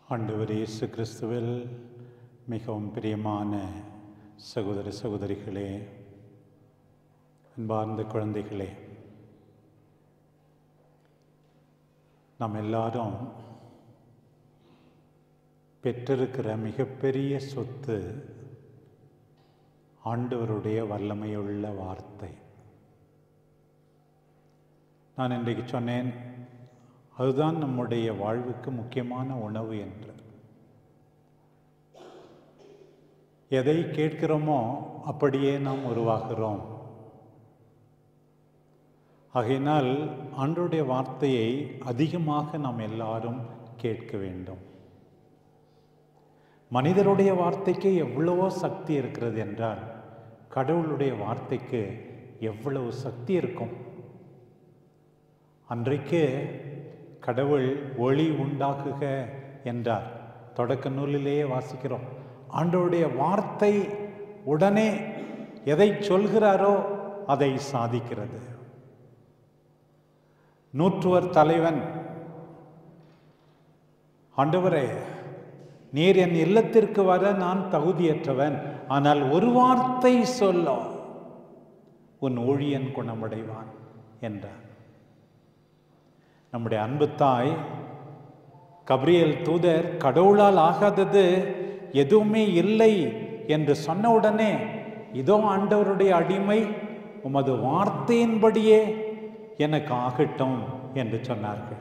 ஆண்டவர் இயேசு கிறிஸ்துவில் மிகவும் பிரியமான சகோதர சகோதரிகளே அன்பார்ந்த குழந்தைகளே நாம் எல்லாரும் பெற்றிருக்கிற மிகப்பெரிய சொத்து ஆண்டவருடைய வல்லமையுள்ள வார்த்தை நான் இன்றைக்கு சொன்னேன் அதுதான் நம்முடைய வாழ்வுக்கு முக்கியமான உணவு என்று எதை கேட்கிறோமோ அப்படியே நாம் உருவாகிறோம் ஆகையினால் ஆண்டுடைய வார்த்தையை அதிகமாக நாம் எல்லாரும் கேட்க வேண்டும் மனிதருடைய வார்த்தைக்கு எவ்வளவோ சக்தி இருக்கிறது என்றால் கடவுளுடைய வார்த்தைக்கு எவ்வளவு சக்தி இருக்கும் அன்றைக்கு கடவுள் ஒளி உண்டாக்குக என்றார் தொடக்க நூலிலேயே வாசிக்கிறோம் ஆண்டோடைய வார்த்தை உடனே எதை சொல்கிறாரோ அதை சாதிக்கிறது நூற்றுவர் தலைவன் ஆண்டவரே நீர் என் இல்லத்திற்கு வர நான் தகுதியற்றவன் ஆனால் ஒரு வார்த்தை சொல்ல உன் ஊழியன் குணமடைவான் என்றார் நம்முடைய அன்பு தாய் கப்ரியல் தூதர் கடவுளால் ஆகாதது எதுவுமே இல்லை என்று சொன்ன உடனே இதோ ஆண்டவருடைய அடிமை உமது வார்த்தையின்படியே எனக்கு ஆகட்டும் என்று சொன்னார்கள்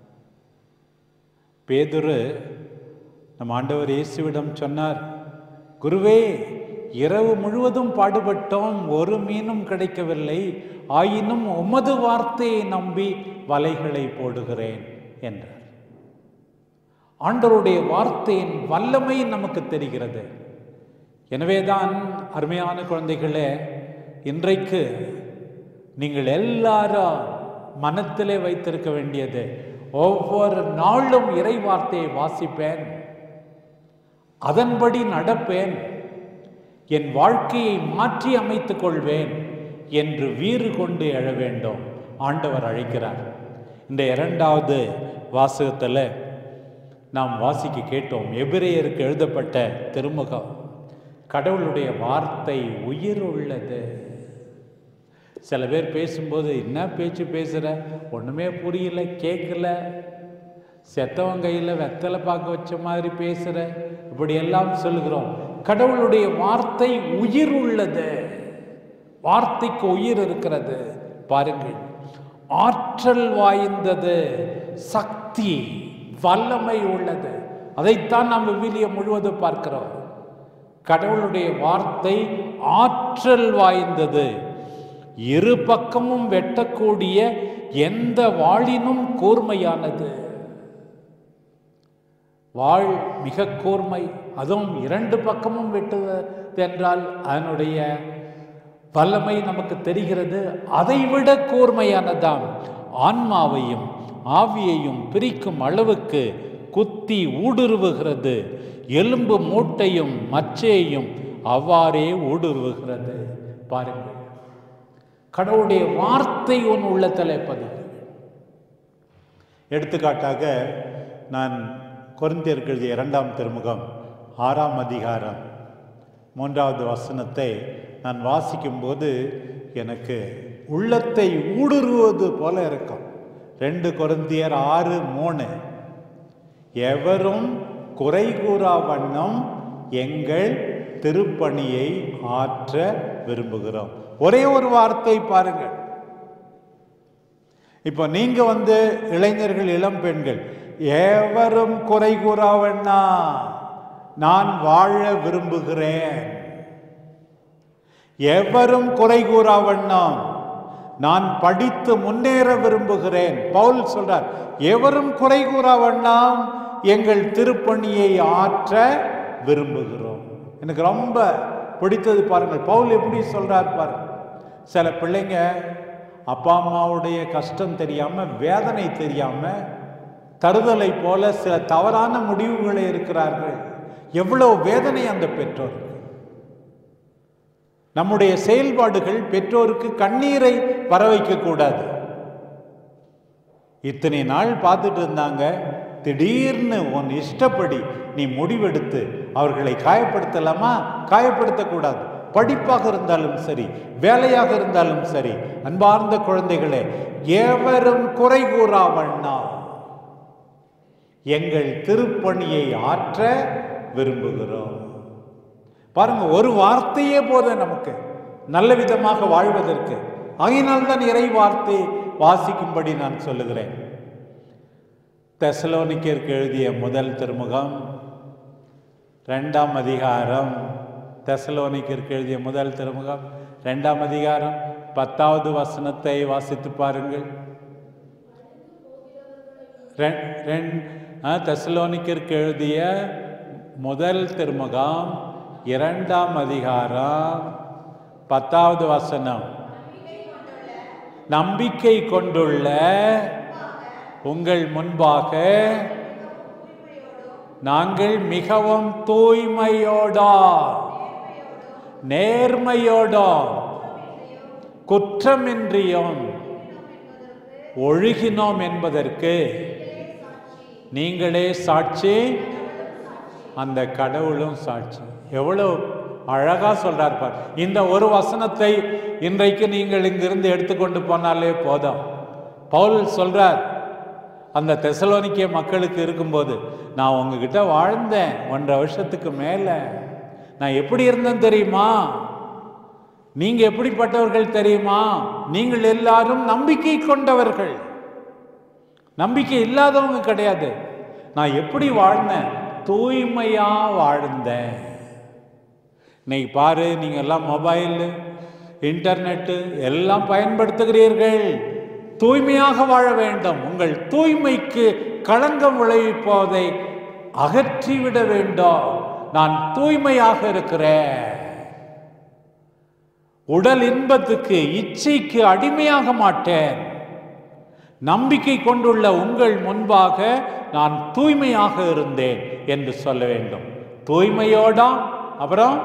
பேதுரு நம் ஆண்டவர் இயேசுவிடம் சொன்னார் குருவே இரவு முழுவதும் பாடுபட்டோம் ஒரு மீனும் கிடைக்கவில்லை ஆயினும் உமது வார்த்தையை நம்பி வலைகளை போடுகிறேன் என்றார் ஆண்டவருடைய வார்த்தையின் வல்லமை நமக்கு தெரிகிறது எனவேதான் அருமையான குழந்தைகளே இன்றைக்கு நீங்கள் எல்லாரும் மனத்திலே வைத்திருக்க வேண்டியது ஒவ்வொரு நாளும் இறை வார்த்தையை வாசிப்பேன் அதன்படி நடப்பேன் என் வாழ்க்கையை மாற்றி அமைத்துக் கொள்வேன் என்று வீறு கொண்டு எழ வேண்டும் ஆண்டவர் அழைக்கிறார் இந்த இரண்டாவது வாசகத்தில் நாம் வாசிக்க கேட்டோம் எபிரேயருக்கு எழுதப்பட்ட திருமுகம் கடவுளுடைய வார்த்தை உயிர் உள்ளது சில பேர் பேசும்போது என்ன பேச்சு பேசுகிற ஒன்றுமே புரியல கேட்கல செத்தவன் கையில் வெத்தலை பார்க்க வச்ச மாதிரி பேசுகிற இப்படியெல்லாம் சொல்லுகிறோம் கடவுளுடைய வார்த்தை உயிர் உள்ளது வார்த்தைக்கு உயிர் இருக்கிறது பாருங்கள் ஆற்றல் வாய்ந்தது சக்தி வல்லமை உள்ளது அதைத்தான் நாம் விவிலியம் முழுவதும் பார்க்கிறோம் கடவுளுடைய வார்த்தை ஆற்றல் வாய்ந்தது இரு பக்கமும் வெட்டக்கூடிய எந்த வாளினும் கூர்மையானது வாழ் மிக கூர்மை அதுவும் இரண்டு பக்கமும் வெட்டுவது என்றால் அதனுடைய வல்லமை நமக்கு தெரிகிறது அதைவிட கூர்மையானதாம் ஆன்மாவையும் ஆவியையும் பிரிக்கும் அளவுக்கு குத்தி ஊடுருவுகிறது எலும்பு மூட்டையும் மச்சையையும் அவ்வாறே ஊடுருவுகிறது பாருங்கள் கடவுளுடைய வார்த்தை உன் உள்ளத்தில் பதிவு எடுத்துக்காட்டாக நான் கொரிந்தியர்கள் இரண்டாம் திருமுகம் ஆறாம் அதிகாரம் மூன்றாவது வசனத்தை நான் வாசிக்கும்போது எனக்கு உள்ளத்தை ஊடுருவது போல இருக்கும் ரெண்டு கொருந்தியர் ஆறு மூணு எவரும் குறை கூறா வண்ணம் எங்கள் திருப்பணியை ஆற்ற விரும்புகிறோம் ஒரே ஒரு வார்த்தை பாருங்கள் இப்போ நீங்க வந்து இளைஞர்கள் இளம் பெண்கள் எவரும் குறை கூறாவண்ணா நான் வாழ விரும்புகிறேன் எவரும் குறை கூறாவண்ணாம் நான் படித்து முன்னேற விரும்புகிறேன் பவுல் சொல்றார் எவரும் குறை கூறாவண்ணாம் எங்கள் திருப்பணியை ஆற்ற விரும்புகிறோம் எனக்கு ரொம்ப பிடித்தது பாருங்கள் பவுல் எப்படி சொல்றார் பாருங்க சில பிள்ளைங்க அப்பா அம்மாவுடைய கஷ்டம் தெரியாம வேதனை தெரியாம தருதலை போல சில தவறான முடிவுகளை இருக்கிறார்கள் எவ்வளவு வேதனை அந்த பெற்றோர் நம்முடைய செயல்பாடுகள் பெற்றோருக்கு கண்ணீரை வர வைக்க கூடாது இத்தனை நாள் பார்த்துட்டு இருந்தாங்க திடீர்னு உன் இஷ்டப்படி நீ முடிவெடுத்து அவர்களை காயப்படுத்தலாமா காயப்படுத்தக்கூடாது படிப்பாக இருந்தாலும் சரி வேலையாக இருந்தாலும் சரி அன்பார்ந்த குழந்தைகளே எவரும் குறை கூறாவண்ணா எங்கள் திருப்பணியை ஆற்ற விரும்புகிறோம் பாருங்க ஒரு வார்த்தையே போதும் நமக்கு நல்ல விதமாக வாழ்வதற்கு ஆகினால்தான் இறை வார்த்தை வாசிக்கும்படி நான் சொல்லுகிறேன் தெசலோனிக்கருக்கு எழுதிய முதல் திருமுகம் ரெண்டாம் அதிகாரம் தெசலோனிக்கருக்கு எழுதிய முதல் திருமுகம் ரெண்டாம் அதிகாரம் பத்தாவது வசனத்தை வாசித்து பாருங்கள் ரெண்- ரெண்- ஆ, தெசலோனிக்கருக்கு எழுதிய முதல் திருமுகம் இரண்டாம் அதிகாரம் பத்தாவது வசனம் நம்பிக்கை கொண்டுள்ள உங்கள் முன்பாக நாங்கள் மிகவும் தூய்மையோடா நேர்மையோடா குற்றமின்றியும் ஒழுகினோம் என்பதற்கு நீங்களே சாட்சி அந்த கடவுளும் சாட்சி எவ்வளவு அழகா சொல்றார் பார் இந்த ஒரு வசனத்தை இன்றைக்கு நீங்கள் இங்கிருந்து எடுத்துக்கொண்டு போனாலே போதும் பவுல் சொல்றார் அந்த தெசலோனிக்கிய மக்களுக்கு இருக்கும்போது நான் உங்ககிட்ட வாழ்ந்தேன் ஒன்றரை வருஷத்துக்கு மேல நான் எப்படி இருந்தேன் தெரியுமா நீங்க எப்படிப்பட்டவர்கள் தெரியுமா நீங்கள் எல்லாரும் நம்பிக்கை கொண்டவர்கள் நம்பிக்கை இல்லாதவங்க கிடையாது நான் எப்படி வாழ்ந்தேன் தூய்மையா வாழ்ந்தேன் இன்னைக்கு பாரு நீங்க எல்லாம் மொபைல் இன்டர்நெட்டு எல்லாம் பயன்படுத்துகிறீர்கள் தூய்மையாக வாழ வேண்டும் உங்கள் தூய்மைக்கு களங்கம் விளைவிப்பதை அகற்றிவிட வேண்டும் நான் தூய்மையாக இருக்கிறேன் உடல் இன்பத்துக்கு இச்சைக்கு அடிமையாக மாட்டேன் நம்பிக்கை கொண்டுள்ள உங்கள் முன்பாக நான் தூய்மையாக இருந்தேன் என்று சொல்ல வேண்டும் தூய்மையோடா அப்புறம்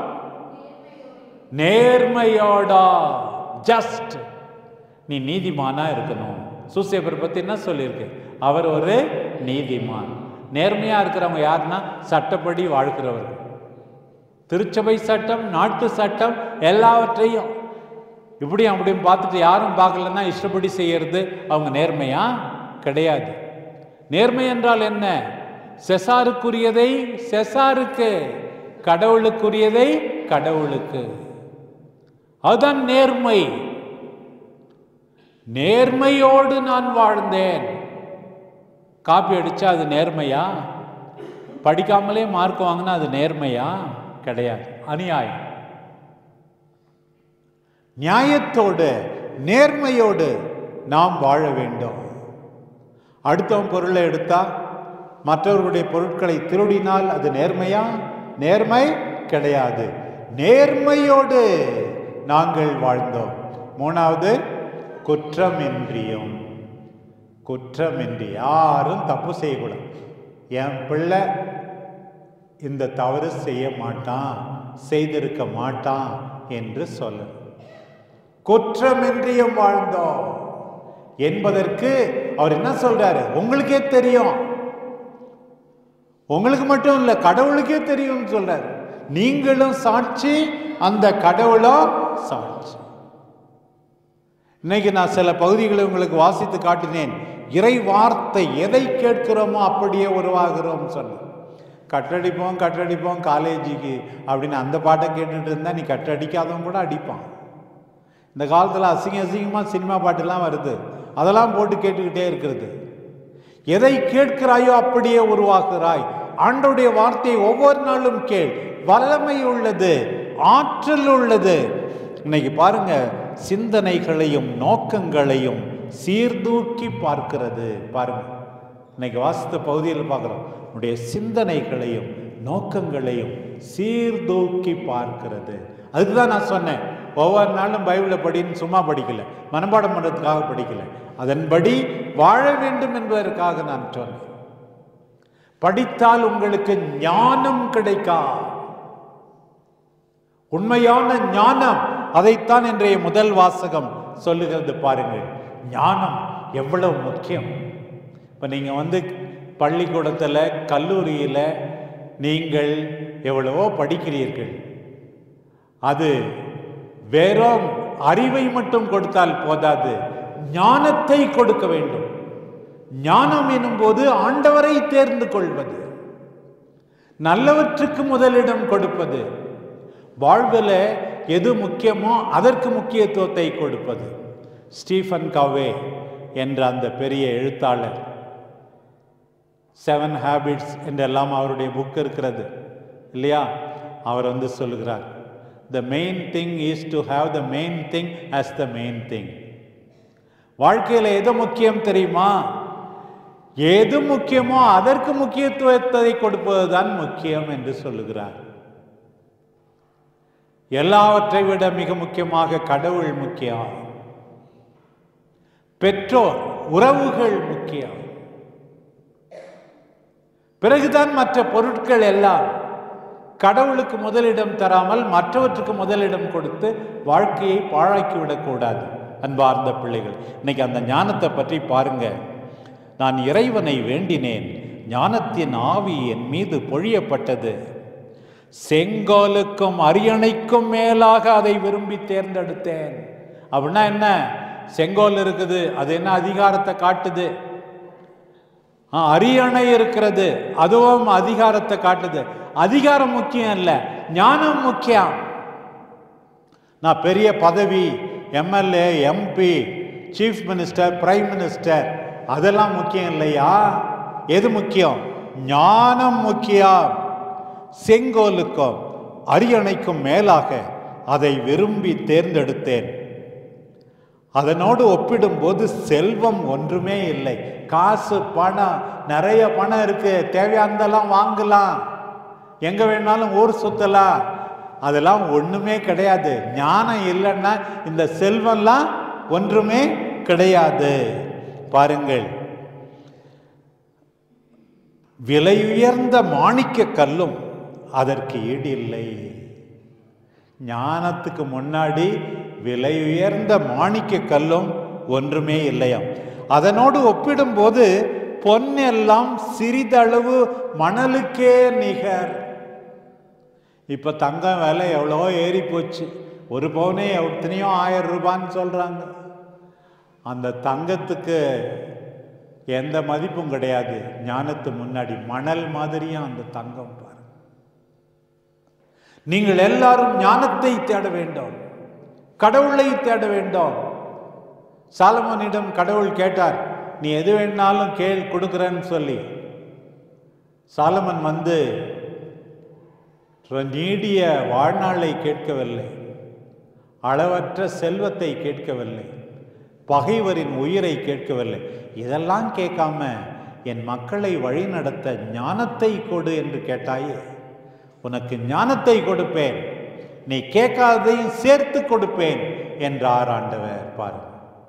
நேர்மையோடா ஜஸ்ட் நீ நீதிமானா இருக்கணும் சூசேபர் பத்தி என்ன சொல்லியிருக்கு அவர் ஒரு நீதிமான் நேர்மையா இருக்கிறவங்க யாருன்னா சட்டப்படி வாழ்கிறவர்கள் திருச்சபை சட்டம் நாட்டு சட்டம் எல்லாவற்றையும் இப்படியும் அப்படியும் பார்த்துட்டு யாரும் பார்க்கலன்னா இஷ்டப்படி செய்யறது அவங்க நேர்மையா கிடையாது நேர்மை என்றால் என்ன செசாருக்குரியதை செசாருக்கு கடவுளுக்குரியதை கடவுளுக்கு அதுதான் நேர்மை நேர்மையோடு நான் வாழ்ந்தேன் காப்பி அடிச்சா அது நேர்மையா படிக்காமலே மார்க் வாங்கினா அது நேர்மையா கிடையாது அநியாயம் நியாயத்தோடு நேர்மையோடு நாம் வாழ வேண்டும் அடுத்தவன் பொருளை எடுத்தா மற்றவர்களுடைய பொருட்களை திருடினால் அது நேர்மையா நேர்மை கிடையாது நேர்மையோடு நாங்கள் வாழ்ந்தோம் மூணாவது குற்றமின்றியும் குற்றமின்றி யாரும் தப்பு செய்யக்கூடாது என் பிள்ளை இந்த தவறு செய்ய மாட்டான் செய்திருக்க மாட்டான் என்று சொல்ல குற்றமின்றியும் வாழ்ந்தோம் என்பதற்கு அவர் என்ன சொல்றாரு உங்களுக்கே தெரியும் உங்களுக்கு மட்டும் இல்ல கடவுளுக்கே தெரியும்னு சொல்றாரு நீங்களும் சாட்சி அந்த கடவுளும் சாட்சி இன்னைக்கு நான் சில பகுதிகளை உங்களுக்கு வாசித்து காட்டினேன் இறை வார்த்தை எதை கேட்கிறோமோ அப்படியே உருவாகிறோம் சொன்னேன் கட்டடிப்போம் கட்டடிப்போம் காலேஜுக்கு அப்படின்னு அந்த பாட்டை கேட்டுட்டு இருந்தா நீ கட்டடிக்காதவன் கூட அடிப்பான் இந்த காலத்தில் அசிங்க அசிங்கமாக சினிமா பாட்டுலாம் வருது அதெல்லாம் போட்டு கேட்டுக்கிட்டே இருக்கிறது எதை கேட்கிறாயோ அப்படியே உருவாக்குறாய் ஆண்டோடைய வார்த்தையை ஒவ்வொரு நாளும் கேள் வல்லமை உள்ளது ஆற்றல் உள்ளது இன்னைக்கு பாருங்க சிந்தனைகளையும் நோக்கங்களையும் சீர்தூக்கி பார்க்கிறது பாருங்க இன்னைக்கு வாசித்த பகுதியில் பார்க்குறோம் உன்னுடைய சிந்தனைகளையும் நோக்கங்களையும் சீர்தூக்கி பார்க்கிறது அதுக்கு தான் நான் சொன்னேன் ஒவ்வொரு நாளும் பைபிளை படின்னு சும்மா படிக்கல மனப்பாடம் பண்ணுறதுக்காக படிக்கல அதன்படி வாழ வேண்டும் என்பதற்காக நான் சொன்னேன் படித்தால் உங்களுக்கு ஞானம் கிடைக்கா உண்மையான ஞானம் அதைத்தான் இன்றைய முதல் வாசகம் சொல்லுகிறது பாருங்கள் ஞானம் எவ்வளவு முக்கியம் இப்போ நீங்கள் வந்து பள்ளிக்கூடத்தில் கல்லூரியில் நீங்கள் எவ்வளவோ படிக்கிறீர்கள் அது வெறும் அறிவை மட்டும் கொடுத்தால் போதாது ஞானத்தை கொடுக்க வேண்டும் ஞானம் எனும்போது ஆண்டவரை தேர்ந்து கொள்வது நல்லவற்றுக்கு முதலிடம் கொடுப்பது வாழ்வில் எது முக்கியமோ அதற்கு முக்கியத்துவத்தை கொடுப்பது ஸ்டீஃபன் கவே என்ற அந்த பெரிய எழுத்தாளர் செவன் ஹேபிட்ஸ் என்றெல்லாம் அவருடைய புக் இருக்கிறது இல்லையா அவர் வந்து சொல்லுகிறார் the main thing is to have the main thing as the main thing வாழ்க்கையில் எது முக்கியம் தெரியுமா எது முக்கியமோ அதற்கு முக்கியத்துவத்தை கொடுப்பதுதான் முக்கியம் என்று சொல்லுகிறார் எல்லாவற்றை விட மிக முக்கியமாக கடவுள் முக்கியம் பெற்றோர் உறவுகள் முக்கியம் பிறகுதான் மற்ற பொருட்கள் எல்லாம் கடவுளுக்கு முதலிடம் தராமல் மற்றவற்றுக்கு முதலிடம் கொடுத்து வாழ்க்கையை பாழாக்கி விடக்கூடாது அன்பார்ந்த பிள்ளைகள் இன்னைக்கு அந்த ஞானத்தை பற்றி பாருங்க நான் இறைவனை வேண்டினேன் ஞானத்தின் ஆவி என் மீது பொழியப்பட்டது செங்கோலுக்கும் அரியணைக்கும் மேலாக அதை விரும்பி தேர்ந்தெடுத்தேன் அப்படின்னா என்ன செங்கோல் இருக்குது அது என்ன அதிகாரத்தை காட்டுது ஆ, அரியணை இருக்கிறது அதுவும் அதிகாரத்தை காட்டுது அதிகாரம் முக்கியம் இல்லை ஞானம் முக்கியம் நான் பெரிய பதவி MLA MP chief minister prime minister அதெல்லாம் முக்கியம் இல்லையா எது முக்கியம் ஞானம் முக்கியம் செங்கோலுக்கும் அரியணைக்கும் மேலாக அதை விரும்பி தேர்ந்தெடுத்தேன் அதனோடு ஒப்பிடும்போது செல்வம் ஒன்றுமே இல்லை காசு பணம் நிறைய பணம் இருக்கு தேவையானதெல்லாம் வாங்கலாம் எங்க வேணாலும் ஊர் சுத்தலாம் அதெல்லாம் ஒண்ணுமே கிடையாது ஞானம் இல்லைன்னா இந்த செல்வம்லாம் ஒன்றுமே கிடையாது பாருங்கள் விலையுயர்ந்த மாணிக்க கல்லும் அதற்கு ஈடு இல்லை ஞானத்துக்கு முன்னாடி விலையுயர்ந்த மாணிக்க கல்லும் ஒன்றுமே இல்லையாம் அதனோடு ஒப்பிடும்போது பொன் எல்லாம் சிறிதளவு மணலுக்கே நிகர் இப்ப தங்கம் விலை எவ்வளோ ஏறி போச்சு ஒரு பவுனே எத்தனையோ ஆயிரம் ரூபான்னு சொல்றாங்க அந்த தங்கத்துக்கு எந்த மதிப்பும் கிடையாது ஞானத்து முன்னாடி மணல் மாதிரியும் அந்த தங்கம் பாருங்க நீங்கள் எல்லாரும் ஞானத்தை தேட வேண்டும் கடவுளை தேட வேண்டும் சாலமோனிடம் கடவுள் கேட்டார் நீ எது வேணாலும் கேள் கொடுக்குறேன்னு சொல்லி சாலமன் வந்து நீடிய வாழ்நாளை கேட்கவில்லை அளவற்ற செல்வத்தை கேட்கவில்லை பகைவரின் உயிரை கேட்கவில்லை இதெல்லாம் கேட்காம என் மக்களை வழிநடத்த ஞானத்தை கொடு என்று கேட்டாயே உனக்கு ஞானத்தை கொடுப்பேன் நீ கேட்காததையும் சேர்த்து கொடுப்பேன் என்றார் ஆண்டவர் பாருங்க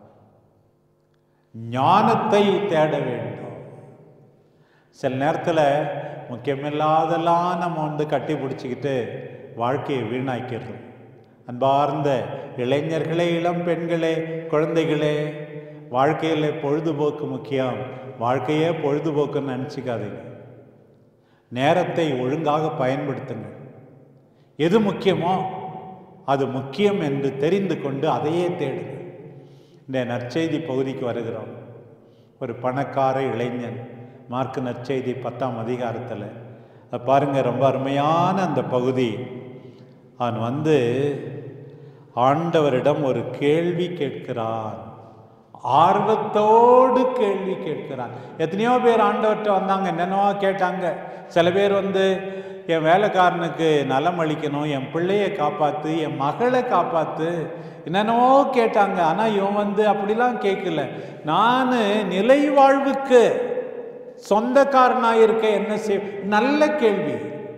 ஞானத்தை தேட வேண்டும் சில நேரத்தில் முக்கியமில்லாதெல்லாம் நம்ம வந்து கட்டி பிடிச்சிக்கிட்டு வாழ்க்கையை வீணாக்கிடுறோம் அன்பார்ந்த இளைஞர்களே இளம் பெண்களே குழந்தைகளே வாழ்க்கையில் பொழுதுபோக்கு முக்கியம் வாழ்க்கையே பொழுதுபோக்குன்னு நினச்சிக்காதீங்க நேரத்தை ஒழுங்காக பயன்படுத்துங்கள் எது முக்கியமோ அது முக்கியம் என்று தெரிந்து கொண்டு அதையே தேடுங்கள் இந்த நற்செய்தி பகுதிக்கு வருகிறோம் ஒரு பணக்கார இளைஞன் மார்க் நற்செய்தி பத்தாம் அதிகாரத்தில் அதை பாருங்க ரொம்ப அருமையான அந்த பகுதி அவன் வந்து ஆண்டவரிடம் ஒரு கேள்வி கேட்கிறான் ஆர்வத்தோடு கேள்வி கேட்கிறான் எத்தனையோ பேர் ஆண்டவர்கிட்ட வந்தாங்க என்னென்னவோ கேட்டாங்க சில பேர் வந்து என் வேலைக்காரனுக்கு நலம் அளிக்கணும் என் பிள்ளையை காப்பாத்து என் மகளை காப்பாத்து என்னென்னவோ கேட்டாங்க ஆனால் இவன் வந்து அப்படிலாம் கேட்கல நான் நிலை வாழ்வுக்கு சொந்தக்காரனாக இருக்க என்ன செய் நல்ல கேள்வி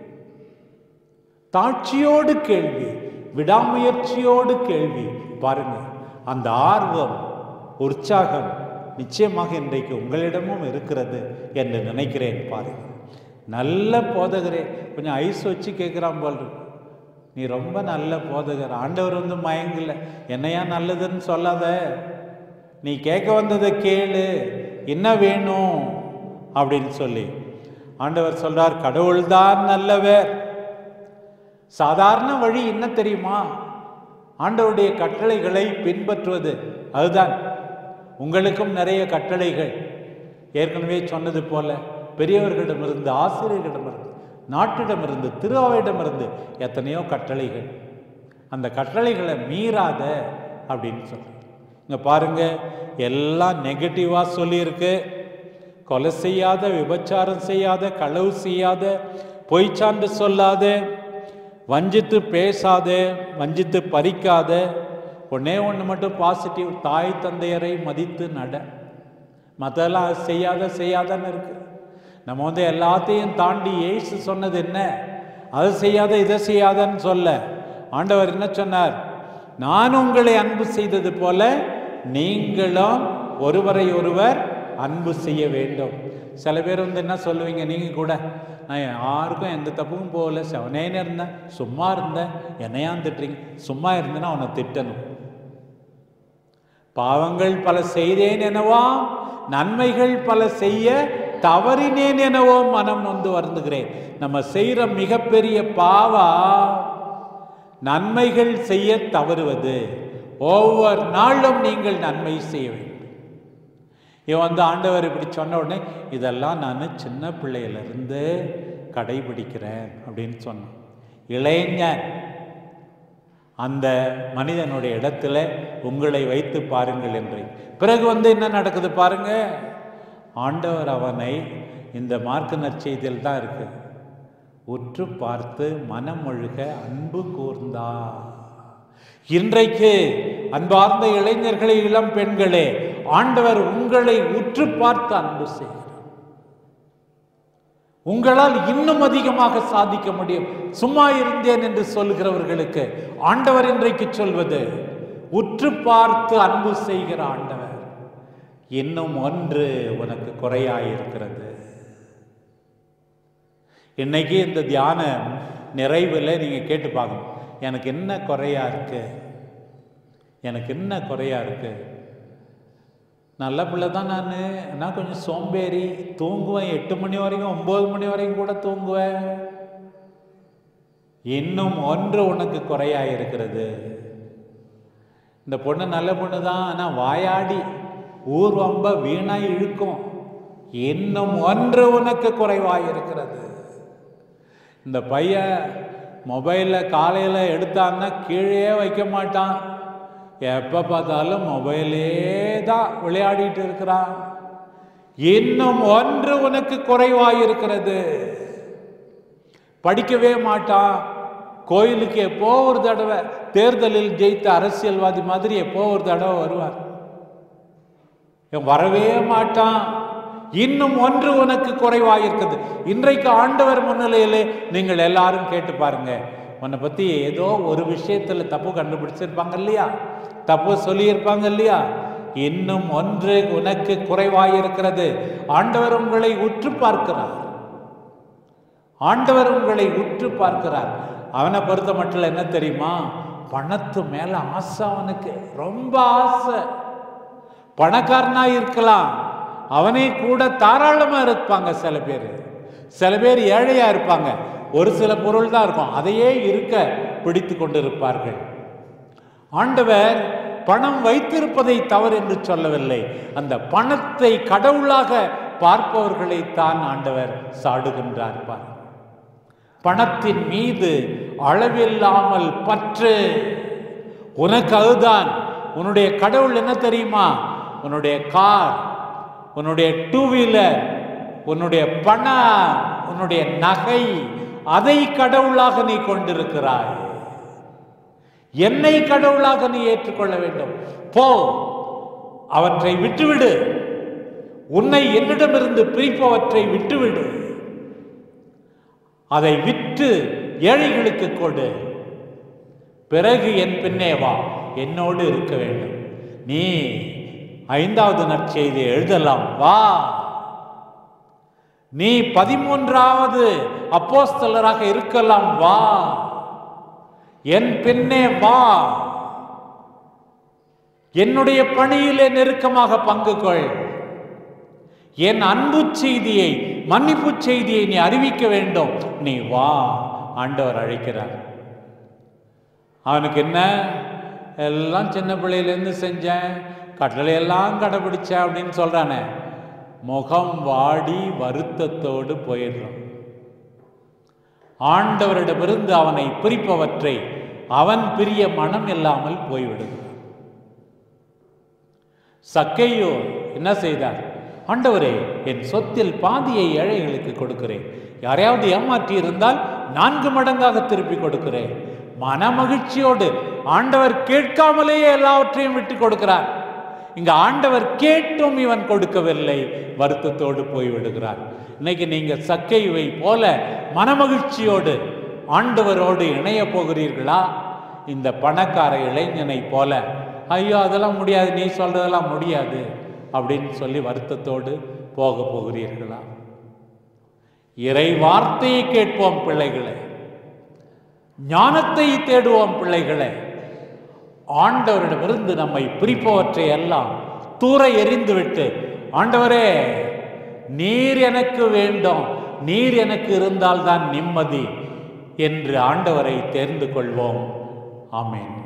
தாட்சியோடு கேள்வி விடாமுயற்சியோடு கேள்வி பாருங்க அந்த ஆர்வம் உற்சாகம் நிச்சயமாக இன்றைக்கு உங்களிடமும் இருக்கிறது என்று நினைக்கிறேன் பாருங்க நல்ல போதகரே கொஞ்சம் ஐஸ் வச்சு கேட்குறான் போல் இருக்கு. நீ ரொம்ப நல்ல போதகர் ஆண்டவர் வந்து மயங்கல என்னையா நல்லதுன்னு சொல்லாத நீ கேட்க வந்ததை கேளு என்ன வேணும் அப்படின்னு சொல்லி ஆண்டவர் சொல்றார் கடவுள்தான் நல்லவர் சாதாரண வழி என்ன தெரியுமா ஆண்டவருடைய கட்டளைகளை பின்பற்றுவது அதுதான் உங்களுக்கும் நிறைய கட்டளைகள் ஏற்கனவே சொன்னது போல பெரியவர்களிடமிருந்து ஆசிரியர்களிடமிருந்து நாட்டிடமிருந்து திருவாவையிடமிருந்து எத்தனையோ கட்டளைகள் அந்த கட்டளைகளை மீறாத அப்படின்னு சொல்றார் இங்க பாருங்க எல்லாம் நெகட்டிவாக சொல்லியிருக்கு கொலை செய்யாத விபச்சாரம் செய்யாத களவு செய்யாத பொய் சான்று சொல்லாத வஞ்சித்து பேசாத வஞ்சித்து பறிக்காத ஒண்ணே ஒன்று மட்டும் பாசிட்டிவ் தாய் தந்தையரை மதித்து நட மற்றெல்லாம் அது செய்யாத செய்யாதன்னு இருக்கு நம்ம வந்து எல்லாத்தையும் தாண்டி ஏசு சொன்னது என்ன அதை செய்யாத இதை செய்யாதன்னு சொல்ல ஆண்டவர் என்ன சொன்னார் நான் உங்களை அன்பு செய்தது போல நீங்களும் ஒருவரை ஒருவர் அன்பு செய்ய வேண்டும் சில பேர் வந்து என்ன சொல்லுவீங்க நீங்கள் கூட நான் யாருக்கும் எந்த தப்புக்கும் போகல செவனேன்னு இருந்தேன் சும்மா இருந்தேன் என்னையான் திட்டுறீங்க சும்மா இருந்தேன்னா அவனை திட்டணும் பாவங்கள் பல செய்தேன் எனவா நன்மைகள் பல செய்ய தவறினேன் எனவோ மனம் நொந்து வருந்துகிறேன் நம்ம செய்கிற மிகப்பெரிய பாவா நன்மைகள் செய்ய தவறுவது ஒவ்வொரு நாளும் நீங்கள் நன்மை செய்ய வேண்டும் இவன் வந்து ஆண்டவர் இப்படி சொன்ன உடனே இதெல்லாம் நான் சின்ன பிள்ளையிலிருந்து கடைபிடிக்கிறேன் அப்படின்னு சொன்னான் இளைஞன் அந்த மனிதனுடைய இடத்துல உங்களை வைத்து பாருங்கள் என்று பிறகு வந்து என்ன நடக்குது பாருங்க ஆண்டவர் அவனை இந்த மார்க்க நற்செய்தியில் தான் இருக்கு உற்று பார்த்து மனம் ஒழுக அன்பு கூர்ந்தா இன்றைக்கு அன்பார்ந்த இளைஞர்களே இளம் பெண்களே ஆண்டவர் உங்களை உற்று பார்த்து அன்பு செய்கிறார் உங்களால் இன்னும் அதிகமாக சாதிக்க முடியும் சும்மா இருந்தேன் என்று சொல்கிறவர்களுக்கு ஆண்டவர் இன்றைக்கு சொல்வது உற்று பார்த்து அன்பு செய்கிற ஆண்டவர் இன்னும் ஒன்று உனக்கு குறையாயிருக்கிறது இன்னைக்கு இந்த தியான நிறைவில் நீங்கள் கேட்டு பார்க்கணும் எனக்கு என்ன குறையா இருக்கு எனக்கு என்ன குறையா இருக்கு நல்ல பிள்ளை தான் நான் நான் கொஞ்சம் சோம்பேறி தூங்குவேன் எட்டு மணி வரைக்கும் ஒம்பது மணி வரைக்கும் கூட தூங்குவேன் இன்னும் ஒன்று உனக்கு குறையா இருக்கிறது இந்த பொண்ணு நல்ல பொண்ணு தான் ஆனால் வாயாடி ஊர் வம்ப வீணாய் இழுக்கும் இன்னும் ஒன்று உனக்கு குறைவாய் இருக்கிறது இந்த பையன் மொபைலில் காலையில் எடுத்தான்னா கீழே வைக்க மாட்டான் எப்போ பார்த்தாலும் மொபைலே தான் விளையாடிட்டு இருக்கிறான் இன்னும் ஒன்று உனக்கு குறைவாய் இருக்கிறது படிக்கவே மாட்டான் கோயிலுக்கு எப்போ ஒரு தடவை தேர்தலில் ஜெயித்த அரசியல்வாதி மாதிரி எப்போ ஒரு தடவை வருவார் இவன் வரவே மாட்டான் இன்னும் ஒன்று உனக்கு குறைவாயிருக்குது இன்றைக்கு ஆண்டவர் முன்னிலையிலே நீங்கள் எல்லாரும் கேட்டு பாருங்க உன்னை பத்தி ஏதோ ஒரு விஷயத்துல தப்பு கண்டுபிடிச்சிருப்பாங்க இல்லையா தப்பு சொல்லியிருப்பாங்க இல்லையா இன்னும் ஒன்று உனக்கு குறைவாயிருக்கிறது ஆண்டவர் உங்களை உற்று பார்க்கிறார் ஆண்டவர் உங்களை உற்று பார்க்கிறார் அவனை பொறுத்த மட்டும் என்ன தெரியுமா பணத்து மேல ஆசை அவனுக்கு ரொம்ப ஆசை பணக்காரனா இருக்கலாம் அவனே கூட தாராளமா இருப்பாங்க சில பேர் சில பேர் ஏழையா இருப்பாங்க ஒரு சில பொருள் தான் இருக்கும் அதையே இருக்க பிடித்து கொண்டிருப்பார்கள் ஆண்டவர் பணம் வைத்திருப்பதை தவறு என்று சொல்லவில்லை அந்த பணத்தை கடவுளாக பார்ப்பவர்களை தான் ஆண்டவர் சாடுகின்றார் பார் பணத்தின் மீது அளவில்லாமல் பற்று உனக்கு அதுதான் உன்னுடைய கடவுள் என்ன தெரியுமா உன்னுடைய கார் உன்னுடைய டூ வீலர் உன்னுடைய பணம் உன்னுடைய நகை அதை கடவுளாக நீ கொண்டிருக்கிறாய் என்னை கடவுளாக நீ ஏற்றுக்கொள்ள வேண்டும் போ அவற்றை விட்டுவிடு உன்னை என்னிடமிருந்து பிரிப்பவற்றை விட்டுவிடு அதை விற்று ஏழைகளுக்கு கொடு பிறகு என் பின்னே வா என்னோடு இருக்க வேண்டும் நீ ஐந்தாவது நற்செய்தி எழுதலாம் வா நீ பதிமூன்றாவது அப்போஸ்தலராக இருக்கலாம் வா என் பின்னே வா என்னுடைய பணியிலே நெருக்கமாக பங்கு கொள் என் அன்பு செய்தியை மன்னிப்பு செய்தியை நீ அறிவிக்க வேண்டும் நீ வா ஆண்டவர் அழைக்கிறார் அவனுக்கு என்ன எல்லாம் சின்ன பிள்ளையிலேருந்து செஞ்சேன் கட்டளையெல்லாம் கடைபிடிச்சேன் அப்படின்னு சொல்றானே முகம் வாடி வருத்தத்தோடு போயிடுறான் ஆண்டவரிடமிருந்து அவனை பிரிப்பவற்றை அவன் பிரிய மனம் இல்லாமல் போய்விடுகிறான் சக்கையோ என்ன செய்தார் ஆண்டவரே என் சொத்தில் பாதியை ஏழைகளுக்கு கொடுக்கிறேன் யாரையாவது ஏமாற்றி இருந்தால் நான்கு மடங்காக திருப்பி கொடுக்கிறேன் மன மகிழ்ச்சியோடு ஆண்டவர் கேட்காமலேயே எல்லாவற்றையும் விட்டு கொடுக்கிறார் இங்க ஆண்டவர் கேட்டும் இவன் கொடுக்கவில்லை வருத்தத்தோடு போய்விடுகிறார் இன்னைக்கு நீங்க சக்கைவை போல மனமகிழ்ச்சியோடு ஆண்டவரோடு இணைய போகிறீர்களா இந்த பணக்கார இளைஞனை போல ஐயோ அதெல்லாம் முடியாது நீ சொல்றதெல்லாம் முடியாது அப்படின்னு சொல்லி வருத்தத்தோடு போக போகிறீர்களா இறை வார்த்தையை கேட்போம் பிள்ளைகளே ஞானத்தை தேடுவோம் பிள்ளைகளே ஆண்டவரிடமிருந்து நம்மை பிரிப்பவற்றை எல்லாம் தூர எறிந்துவிட்டு ஆண்டவரே நீர் எனக்கு வேண்டும் நீர் எனக்கு இருந்தால்தான் நிம்மதி என்று ஆண்டவரை தேர்ந்து கொள்வோம் ஆமென்